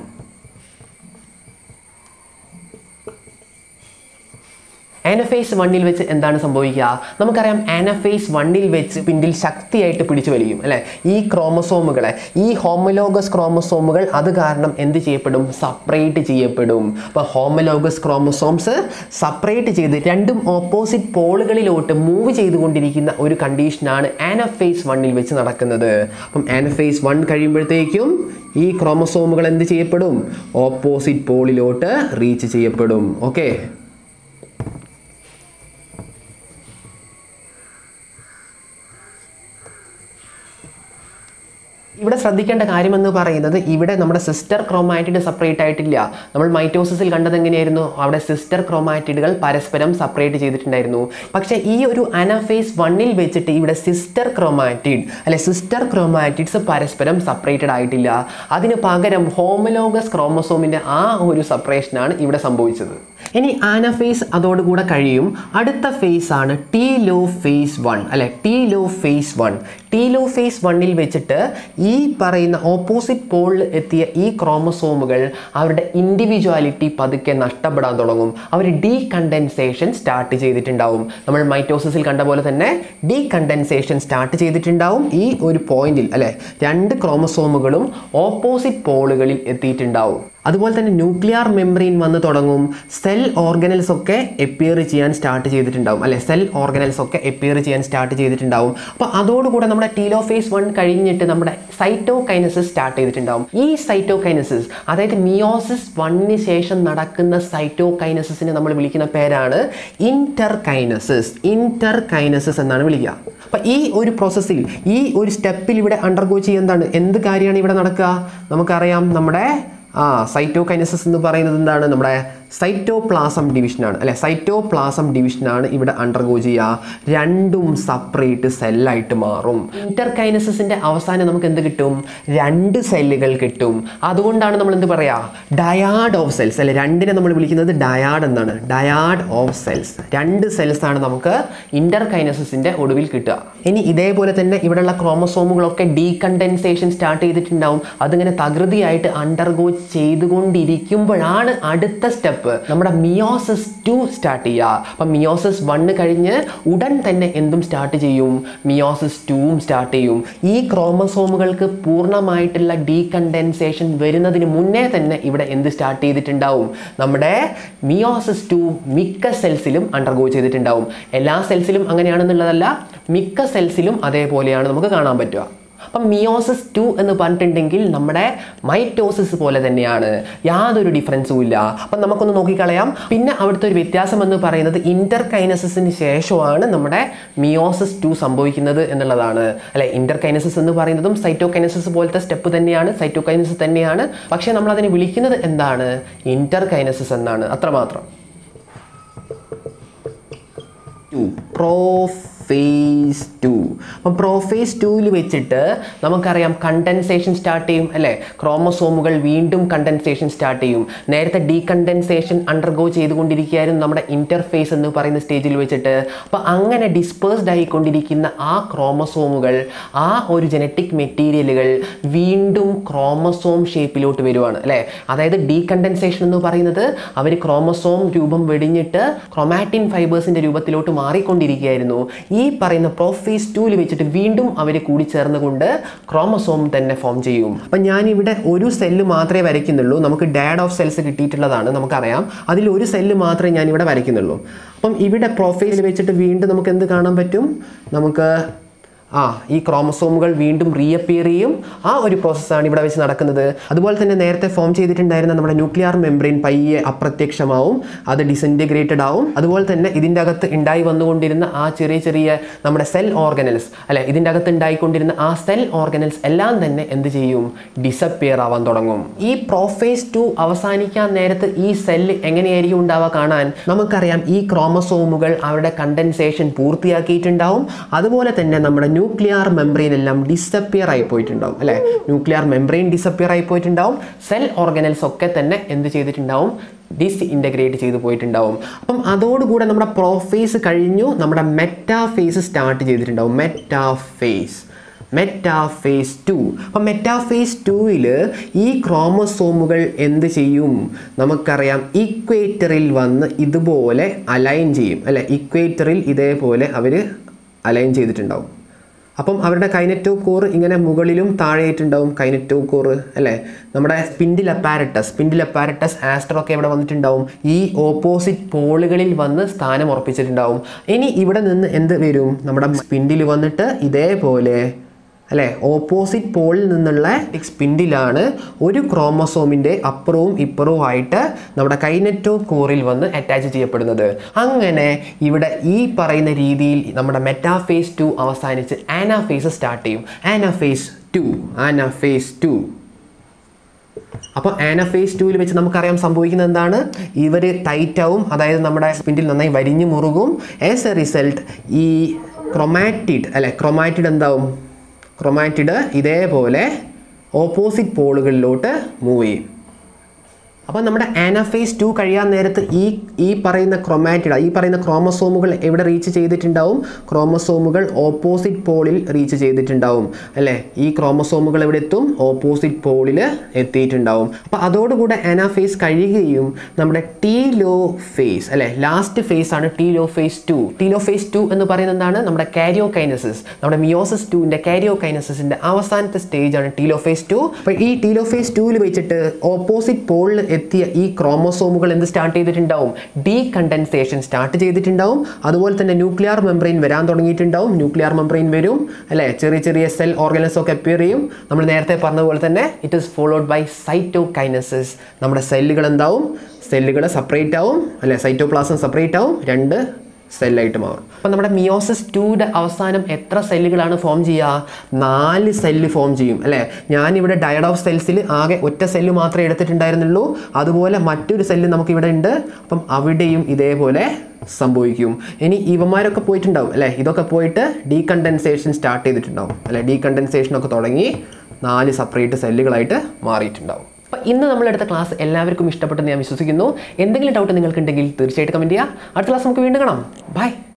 ആനഫേസ് വണ്ണിൽ വെച്ച് എന്താണ് സംഭവിക്കുക നമുക്കറിയാം ആനഫേസ് വണ്ണിൽ വെച്ച് പിന്നിൽ ശക്തിയായിട്ട് പിടിച്ചു വലിക്കും അല്ലെ ഈ ക്രോമസോമുകളെ ഈ ഹോമലോഗസ് ക്രോമസോമുകൾ അത് കാരണം എന്ത് ചെയ്യപ്പെടും സെപ്പറേറ്റ് ചെയ്യപ്പെടും അപ്പോൾ ഹോമലോഗസ് ക്രോമസോംസ് സെപ്പറേറ്റ് ചെയ്ത് രണ്ടും ഓപ്പോസിറ്റ് പോളുകളിലോട്ട് മൂവ് ചെയ്തുകൊണ്ടിരിക്കുന്ന ഒരു കണ്ടീഷനാണ് ആനഫേസ് വണ്ണിൽ വെച്ച് നടക്കുന്നത് അപ്പം ആനഫേസ് വൺ കഴിയുമ്പോഴത്തേക്കും ഈ ക്രോമസോമുകൾ എന്ത് ചെയ്യപ്പെടും ഓപ്പോസിറ്റ് പോളിലോട്ട് റീച്ച് ചെയ്യപ്പെടും ഓക്കെ ഇവിടെ ശ്രദ്ധിക്കേണ്ട കാര്യമെന്ന് പറയുന്നത് ഇവിടെ നമ്മുടെ സിസ്റ്റർ ക്രോമാറ്റിഡ് സെപ്പറേറ്റ് ആയിട്ടില്ല നമ്മൾ മൈറ്റോസിസിൽ കണ്ടത് എങ്ങനെയായിരുന്നു അവിടെ സിസ്റ്റർ ക്രോമാറ്റിഡുകൾ പരസ്പരം സെപ്പറേറ്റ് ചെയ്തിട്ടുണ്ടായിരുന്നു പക്ഷേ ഈ ഒരു അനഫേസ് വണ്ണിൽ വെച്ചിട്ട് ഇവിടെ സിസ്റ്റർ ക്രോമാറ്റിഡ് അല്ലെ സിസ്റ്റർ ക്രോമാറ്റിഡ്സ് പരസ്പരം സെപ്പറേറ്റഡ് ആയിട്ടില്ല അതിന് പകരം ഹോമലോഗസ് ക്രോമസോമിൻ്റെ ആ ഒരു സെപ്പറേഷനാണ് ഇവിടെ സംഭവിച്ചത് ഇനി ആനഫേസ് അതോടുകൂടെ കഴിയും അടുത്ത ഫേസ് ആണ് ടി ലോ ഫേസ് വൺ അല്ലെ telophase one telophase വണ്ണിൽ വെച്ചിട്ട് ഈ പറയുന്ന ഓപ്പോസിറ്റ് പോളിൽ എത്തിയ ഈ ക്രോമസോമുകൾ അവരുടെ ഇൻഡിവിജ്വാലിറ്റി പതുക്കെ നഷ്ടപ്പെടാൻ തുടങ്ങും അവർ ഡീ കണ്ടൻസേഷൻ സ്റ്റാർട്ട് ചെയ്തിട്ടുണ്ടാവും നമ്മൾ മൈറ്റോസിസിൽ കണ്ട പോലെ തന്നെ ഡീ കണ്ടൻസേഷൻ സ്റ്റാർട്ട് ചെയ്തിട്ടുണ്ടാവും ഈ ഒരു പോയിന്റിൽ അല്ലെ രണ്ട് ക്രോമസോമുകളും ഓപ്പോസിറ്റ് പോളുകളിൽ എത്തിയിട്ടുണ്ടാവും അതുപോലെ തന്നെ ന്യൂക്ലിയർ മെമ്പറീൻ വന്ന് തുടങ്ങും സെൽ ഓർഗനൽസ് ഒക്കെ എപ്പിയർ ചെയ്യാൻ സ്റ്റാർട്ട് ചെയ്തിട്ടുണ്ടാവും അല്ലെ സെൽ ഓർഗനൽസ് ഒക്കെ എപ്പിയർ ചെയ്യാൻ സ്റ്റാർട്ട് ചെയ്തിട്ടുണ്ടാവും അപ്പോൾ അതോടുകൂടെ നമ്മുടെ ടീലോഫേസ് വൺ കഴിഞ്ഞിട്ട് നമ്മുടെ സൈറ്റോകൈനസിസ് സ്റ്റാർട്ട് ചെയ്തിട്ടുണ്ടാവും ഈ സൈറ്റോകൈനസിസ് അതായത് മിയോസിസ് വണ്ണിന് ശേഷം നടക്കുന്ന സൈറ്റോകൈനസിസിനെ നമ്മൾ വിളിക്കുന്ന പേരാണ് ഇന്റർകൈനസിസ് ഇന്റർകൈനസിസ് എന്നാണ് വിളിക്കുക അപ്പം ഈ ഒരു പ്രോസസ്സിൽ ഈ ഒരു സ്റ്റെപ്പിൽ ഇവിടെ അണ്ടർഗോ ചെയ്യുന്നതാണ് എന്ത് കാര്യമാണ് ഇവിടെ നടക്കുക നമുക്കറിയാം നമ്മുടെ ആ സൈറ്റോകൈനസിസ് എന്ന് പറയുന്നത് എന്താണ് നമ്മുടെ സൈറ്റോപ്ലാസം ഡിവിഷനാണ് അല്ലെ സൈറ്റോപ്ലാസം ഡിവിഷനാണ് ഇവിടെ അണ്ടർഗോ ചെയ്യുക രണ്ടും സെപ്പറേറ്റ് സെല്ലായിട്ട് മാറും ഇന്റർകൈനസിന്റെ അവസാനം നമുക്ക് എന്ത് കിട്ടും രണ്ട് സെല്ലുകൾ കിട്ടും അതുകൊണ്ടാണ് നമ്മൾ എന്ത് പറയാ ഡയാഡ് ഓഫ് സെൽസ് അല്ലെ രണ്ടിനെ നമ്മൾ വിളിക്കുന്നത് ഡയാഡ് എന്നാണ് ഡയാഡ് ഓഫ് സെൽസ് രണ്ട് സെൽസ് ആണ് നമുക്ക് ഇന്റർകൈനസിന്റെ ഒടുവിൽ കിട്ടുക ഇനി ഇതേപോലെ തന്നെ ഇവിടെയുള്ള ക്രോമസോമുകളൊക്കെ ഡീകണ്ടൻസേഷൻ സ്റ്റാർട്ട് ചെയ്തിട്ടുണ്ടാവും അതിങ്ങനെ തകൃതിയായിട്ട് അണ്ടർഗോ ചെയ്തുകൊണ്ടിരിക്കുമ്പോഴാണ് അടുത്ത സ്റ്റെപ്പ് നമ്മുടെ മിയോസിസ് ടു സ്റ്റാർട്ട് ചെയ്യുക അപ്പം മിയോസിസ് വണ്ണ് കഴിഞ്ഞ് ഉടൻ തന്നെ എന്തും സ്റ്റാർട്ട് ചെയ്യും മിയോസിസ് ടുവും സ്റ്റാർട്ട് ചെയ്യും ഈ ക്രോമസോമുകൾക്ക് പൂർണ്ണമായിട്ടുള്ള ഡീകണ്ടൻസേഷൻ വരുന്നതിന് മുന്നേ തന്നെ ഇവിടെ എന്ത് സ്റ്റാർട്ട് ചെയ്തിട്ടുണ്ടാവും നമ്മുടെ മിയോസിസ് ടു മിക്ക സെൽസിലും അണ്ടർഗോ ചെയ്തിട്ടുണ്ടാവും എല്ലാ സെൽസിലും അങ്ങനെയാണെന്നുള്ളതല്ല മിക്ക സെൽസിലും അതേപോലെയാണ് നമുക്ക് കാണാൻ പറ്റുക അപ്പം മിയോസിസ് ടു എന്ന് പറഞ്ഞിട്ടുണ്ടെങ്കിൽ നമ്മുടെ മൈറ്റോസിസ് പോലെ തന്നെയാണ് യാതൊരു ഡിഫറൻസും ഇല്ല അപ്പം നമുക്കൊന്ന് നോക്കിക്കളയാം പിന്നെ അവിടുത്തെ ഒരു വ്യത്യാസം എന്ന് പറയുന്നത് ഇന്റർകൈനസിന് ശേഷമാണ് നമ്മുടെ മിയോസിസ് ടു സംഭവിക്കുന്നത് എന്നുള്ളതാണ് അല്ലെ ഇന്റർകൈനസിസ് എന്ന് പറയുന്നതും സൈറ്റോകൈനസിസ് പോലത്തെ സ്റ്റെപ്പ് തന്നെയാണ് സൈറ്റോകൈനസിസ് തന്നെയാണ് പക്ഷേ നമ്മൾ അതിനെ വിളിക്കുന്നത് എന്താണ് ഇന്റർകൈനസിസ് എന്നാണ് അത്രമാത്രം ടു പ്രോഫേസ് ടു അപ്പം പ്രോഫേസ് ടൂവിൽ വെച്ചിട്ട് നമുക്കറിയാം കണ്ടൻസേഷൻ സ്റ്റാർട്ട് ചെയ്യും അല്ലേ ക്രോമസോമുകൾ വീണ്ടും കണ്ടൻസേഷൻ സ്റ്റാർട്ട് ചെയ്യും നേരത്തെ ഡീകണ്ടൻസേഷൻ അണ്ടർഗോ ചെയ്തുകൊണ്ടിരിക്കുകയായിരുന്നു നമ്മുടെ ഇൻ്റർഫേസ് എന്ന് പറയുന്ന സ്റ്റേജിൽ വെച്ചിട്ട് അപ്പോൾ അങ്ങനെ ഡിസ്പേഴ്സ്ഡ് ആയിക്കൊണ്ടിരിക്കുന്ന ആ ക്രോമസോമുകൾ ആ ഒരു ജനറ്റിക് മെറ്റീരിയലുകൾ വീണ്ടും ക്രോമസോം ഷേപ്പിലോട്ട് വരുവാണ് അല്ലേ അതായത് ഡീകണ്ടൻസേഷൻ എന്ന് പറയുന്നത് അവർ ക്രോമസോം രൂപം വെടിഞ്ഞിട്ട് ക്രൊമാറ്റിൻ ഫൈബേഴ്സിൻ്റെ രൂപത്തിലോട്ട് മാറിക്കൊണ്ടിരിക്കുകയായിരുന്നു ഈ പറയുന്ന പ്രോഫേസ് ടു ടുവിൽ വെച്ചിട്ട് വീണ്ടും അവർ കൂടിച്ചേർന്നുകൊണ്ട് ക്രോമസോം തന്നെ ഫോം ചെയ്യും അപ്പം ഞാനിവിടെ ഒരു സെല്ല് മാത്രമേ വരയ്ക്കുന്നുള്ളൂ നമുക്ക് ഡാഡ് ഓഫ് സെൽസ് കിട്ടിയിട്ടുള്ളതാണ് നമുക്കറിയാം അതിൽ ഒരു സെല്ല് മാത്രമേ ഞാനിവിടെ വരയ്ക്കുന്നുള്ളൂ അപ്പം ഇവിടെ പ്രൊഫൈൽ വെച്ചിട്ട് വീണ്ടും നമുക്ക് എന്ത് കാണാൻ പറ്റും നമുക്ക് ആ ഈ ക്രോമസോമുകൾ വീണ്ടും റീഅപ്പിയർ ചെയ്യും ആ ഒരു പ്രോസസ്സാണ് ഇവിടെ വെച്ച് നടക്കുന്നത് അതുപോലെ തന്നെ നേരത്തെ ഫോം ചെയ്തിട്ടുണ്ടായിരുന്ന നമ്മുടെ ന്യൂക്ലിയർ മെംബ്രെയിൻ പയ്യെ അപ്രത്യക്ഷമാവും അത് ഡിസിൻറ്റഗ്രേറ്റഡ് ആവും അതുപോലെ തന്നെ ഇതിൻ്റെ അകത്ത് ഉണ്ടായി വന്നുകൊണ്ടിരുന്ന ആ ചെറിയ ചെറിയ നമ്മുടെ സെൽ ഓർഗനൽസ് അല്ലെ ഇതിൻ്റെ അകത്ത് ഉണ്ടായിക്കൊണ്ടിരുന്ന ആ സെൽ ഓർഗനൽസ് എല്ലാം തന്നെ എന്ത് ചെയ്യും ഡിസപ്പിയർ ആവാൻ തുടങ്ങും ഈ പ്രോഫേസ് ടു അവസാനിക്കാൻ നേരത്ത് ഈ സെല്ല് എങ്ങനെയായിരിക്കും ഉണ്ടാവുക കാണാൻ നമുക്കറിയാം ഈ ക്രോമസോമുകൾ അവരുടെ കണ്ടൻസേഷൻ പൂർത്തിയാക്കിയിട്ടുണ്ടാവും അതുപോലെ തന്നെ നമ്മുടെ ന്യൂക്ലിയർ മെംബ്രെയിൻ എല്ലാം ഡിസപ്പിയർ ആയി പോയിട്ടുണ്ടാവും അല്ലെ ന്യൂക്ലിയർ മെംബ്രെയിൻ ഡിസപ്പിയർ ആയി പോയിട്ടുണ്ടാവും സെൽ ഓർഗനൽസ് ഒക്കെ തന്നെ എന്ത് ചെയ്തിട്ടുണ്ടാവും ഡിസ് ഇൻ്റഗ്രേറ്റ് ചെയ്ത് പോയിട്ടുണ്ടാവും അപ്പം അതോടുകൂടെ നമ്മുടെ പ്രോഫേസ് കഴിഞ്ഞു നമ്മുടെ മെറ്റാഫേസ് സ്റ്റാർട്ട് ചെയ്തിട്ടുണ്ടാവും മെറ്റാഫേസ് മെറ്റാഫേസ് ടു അപ്പം മെറ്റാഫേസ് ടൂവിൽ ഈ ക്രോമസോമുകൾ എന്ത് ചെയ്യും നമുക്കറിയാം ഇക്വേറ്ററിൽ വന്ന് ഇതുപോലെ അലൈൻ ചെയ്യും അല്ലെ ഇക്വേറ്ററിൽ ഇതേപോലെ അവർ അലൈൻ ചെയ്തിട്ടുണ്ടാവും അപ്പം അവരുടെ കൈനറ്റോ കോർ ഇങ്ങനെ മുകളിലും താഴെയായിട്ടുണ്ടാവും കൈനറ്റോ കോർ അല്ലേ നമ്മുടെ സ്പിൻഡിൽ അപ്പാരറ്റസ് സ്പിൻഡിൽ അപ്പാരറ്റസ് ആസ്റ്ററൊക്കെ ഇവിടെ വന്നിട്ടുണ്ടാവും ഈ ഓപ്പോസിറ്റ് പോളുകളിൽ വന്ന് സ്ഥാനം ഉറപ്പിച്ചിട്ടുണ്ടാവും ഇനി ഇവിടെ നിന്ന് എന്ത് വരും നമ്മുടെ സ്പിൻഡിൽ വന്നിട്ട് ഇതേപോലെ അല്ലേ ഓപ്പോസിറ്റ് പോളിൽ നിന്നുള്ള സ്പിൻഡിലാണ് ഒരു ക്രോമസോമിൻ്റെ അപ്പുറവും ഇപ്പുറവും ആയിട്ട് നമ്മുടെ കൈനറ്റോ കോറിൽ വന്ന് അറ്റാച്ച് ചെയ്യപ്പെടുന്നത് അങ്ങനെ ഇവിടെ ഈ പറയുന്ന രീതിയിൽ നമ്മുടെ മെറ്റാഫേസ് ടു അവസാനിച്ച് ആനാഫേസ് സ്റ്റാർട്ട് ചെയ്യും ആനാഫേസ് ടു ആനാഫേസ് ടു അപ്പോൾ ആനഫേസ് ടൂവിൽ വെച്ച് നമുക്കറിയാം സംഭവിക്കുന്നത് എന്താണ് ഇവർ ടൈറ്റ് ആവും അതായത് നമ്മുടെ സ്പിൻഡിൽ നന്നായി വരിഞ്ഞു മുറുകും ആസ് എ റിസൾട്ട് ഈ ക്രൊമാറ്റിഡ് അല്ലെ ക്രൊമാറ്റിഡ് എന്താവും ക്രൊമാറ്റിഡ് ഇതേപോലെ ഓപ്പോസിറ്റ് പോളുകളിലോട്ട് മൂവ് ചെയ്യും അപ്പോൾ നമ്മുടെ ആനഫേസ് ടു കഴിയാൻ നേരത്ത് ഈ ഈ പറയുന്ന ക്രൊമാറ്റിഡ ഈ പറയുന്ന ക്രോമസോമുകൾ എവിടെ റീച്ച് ചെയ്തിട്ടുണ്ടാവും ക്രോമസോമുകൾ ഓപ്പോസിറ്റ് പോളിൽ റീച്ച് ചെയ്തിട്ടുണ്ടാവും അല്ലേ ഈ ക്രോമസോമുകൾ എവിടെ എത്തും ഓപ്പോസിറ്റ് പോളിൽ എത്തിയിട്ടുണ്ടാവും അപ്പോൾ അതോടുകൂടെ ആനാഫേസ് കഴിയുകയും നമ്മുടെ ടീ ലോ ഫേസ് അല്ലേ ലാസ്റ്റ് ഫേസ് ആണ് telophase two telophase two എന്ന് പറയുന്നത് എന്താണ് നമ്മുടെ കാരിയോ കൈനസിസ് നമ്മുടെ മിയോസിസ് ടുവിൻ്റെ കാരിയോ കൈനസിസിൻ്റെ അവസാനത്തെ സ്റ്റേജ് ആണ് ടീ ലോ ഫേസ് ടു അപ്പോൾ ഈ ടീ ലോ ഫേസ് ടുവിൽ വെച്ചിട്ട് ഓപ്പോസിറ്റ് പോളിൽ എത്തിയ ഈ ക്രോമസോമുകൾ എന്ത് സ്റ്റാർട്ട് ചെയ്തിട്ടുണ്ടാവും ഡീ കണ്ടൻസേഷൻ സ്റ്റാർട്ട് ചെയ്തിട്ടുണ്ടാവും അതുപോലെ തന്നെ ന്യൂക്ലിയർ മെംബ്രെയിൻ വരാൻ തുടങ്ങിയിട്ടുണ്ടാവും ന്യൂക്ലിയർ മെംബ്രെയിൻ വരും അല്ലേ ചെറിയ ചെറിയ സെൽ ഓർഗനൽസ് ഒക്കെ അപ്പിയർ ചെയ്യും നമ്മൾ നേരത്തെ പറഞ്ഞ പോലെ തന്നെ it is followed by cytokinesis നമ്മുടെ സെല്ലുകൾ എന്താവും സെല്ലുകൾ സെപ്പറേറ്റ് ആവും അല്ലെ സൈറ്റോപ്ലാസം സെപ്പറേറ്റ് ആവും രണ്ട് സെല്ലായിട്ട് മാറും അപ്പം നമ്മുടെ മിയോസിസ് ടൂയുടെ അവസാനം എത്ര സെല്ലുകളാണ് ഫോം ചെയ്യുക നാല് സെല്ല് ഫോം ചെയ്യും അല്ലേ ഞാനിവിടെ ഡയഡ് ഓഫ് സെൽസിൽ ആകെ ഒറ്റ സെല്ല് മാത്രമേ എടുത്തിട്ടുണ്ടായിരുന്നുള്ളൂ അതുപോലെ മറ്റൊരു സെല്ല് നമുക്കിവിടെ ഉണ്ട് അപ്പം അവിടെയും ഇതേപോലെ സംഭവിക്കും ഇനി ഇവന്മാരൊക്കെ പോയിട്ടുണ്ടാവും അല്ലേ ഇതൊക്കെ പോയിട്ട് ഡീകണ്ടൻസേഷൻ സ്റ്റാർട്ട് ചെയ്തിട്ടുണ്ടാവും അല്ലെ ഡീകണ്ടൻസേഷനൊക്കെ തുടങ്ങി നാല് സെപ്പറേറ്റ് സെല്ലുകളായിട്ട് മാറിയിട്ടുണ്ടാവും അപ്പോൾ ഇന്ന് നമ്മളെടുത്ത ക്ലാസ് എല്ലാവർക്കും ഇഷ്ടപ്പെട്ടെന്ന് ഞാൻ വിശ്വസിക്കുന്നു എന്തെങ്കിലും ഡൗട്ട് നിങ്ങൾക്കുണ്ടെങ്കിൽ തീർച്ചയായിട്ടും കമൻറ്റ് ചെയ്യുക അടുത്ത ക്ലാസ് നമുക്ക് വീണ്ടും കാണാം ബൈ